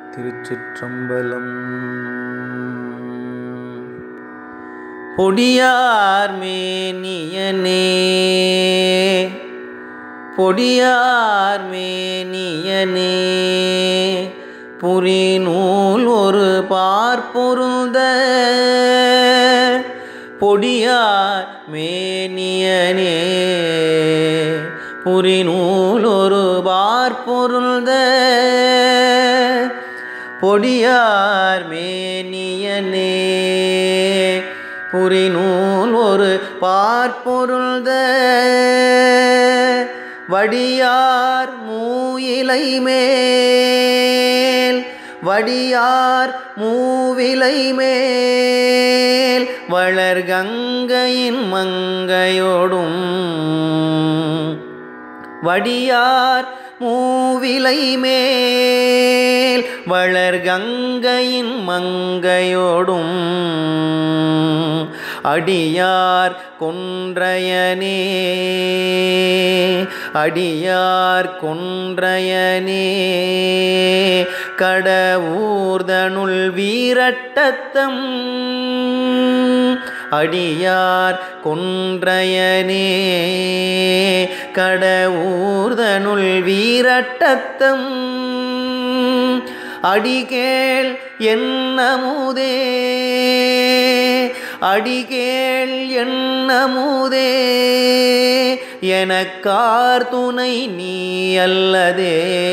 திருச்சிற்றம்பலம் பொடியார் மேனியனே பொடியார் மேனியனே புரிநூல் ஒரு பார்ப்பொருந்த பொடியார் மேனியனே புரிநூல் ஒரு பார்ப்பொருந்த பொடியார் மேனியனே புரிநூல் ஒரு பார்ப்பொருந்த வடியார் மூயிலை மேல் வடியார் மூவிலை மேல் வளர்கங்கையின் மங்கையோடும் வடியார் மூவிலை மேல் வளர்கங்கையின் மங்கையோடும் அடியார் கொன்றையனே அடியார் கொன்றையனே கடவுர்தனுள் வீரட்டத்தம் அடியார் கொன்றையனே கடவுர்தனுள் வீரட்டத்தம் அடிகேள் என்னமுதே அடிகேள் என்னமுதே எனக்கார் துணை நீ அல்லதே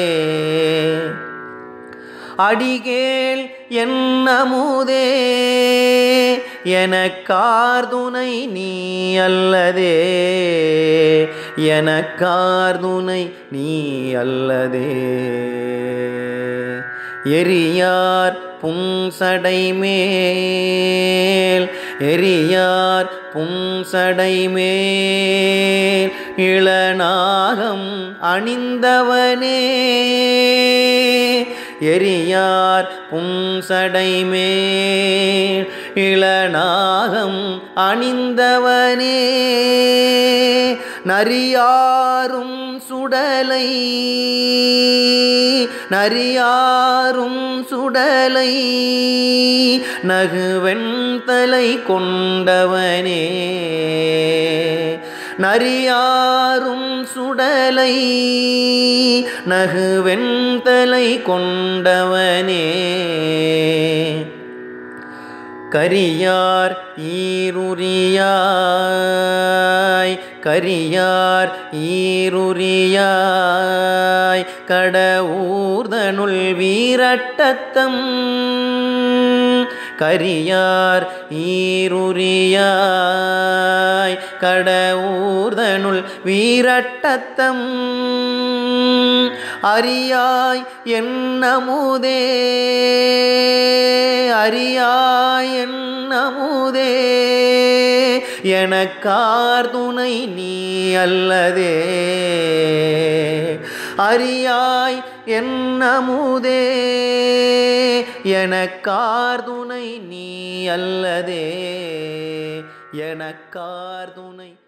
அடிகேள் என்னமுதே எனக்கார் துணை நீ அல்லதே எனக்கார் துணை நீ அல்லதே எரியார் புன்சடை மேல் எரியார் புன்சடை மேல் இளநாகம் அணிந்தவனே எரியார் புன்சடை மேல் இளநாகம் அணிந்தவனே நரியாரும் சுடலை நரியாரும் சுடலை நகுவெண்தலை கொண்டவனே நரியாரும் சுடலை நகுவெண்தலை கொண்டவனே கரியார் ஈருரியாய் கரியார் ஈருரியாய் கடவுர்தனுள் வீரட்டத்தம் கரியார் ஈருரியாய் கடவுர்தனுள் வீரட்டத்தம் அரியாய் என்னமுதே அரியாய் என்னமுதே எனக்கார் துணை நீ அல்லதே அரியாய் என்னமுதே எனக்கார் துணை நீ அல்லதே எனக்கார் துணை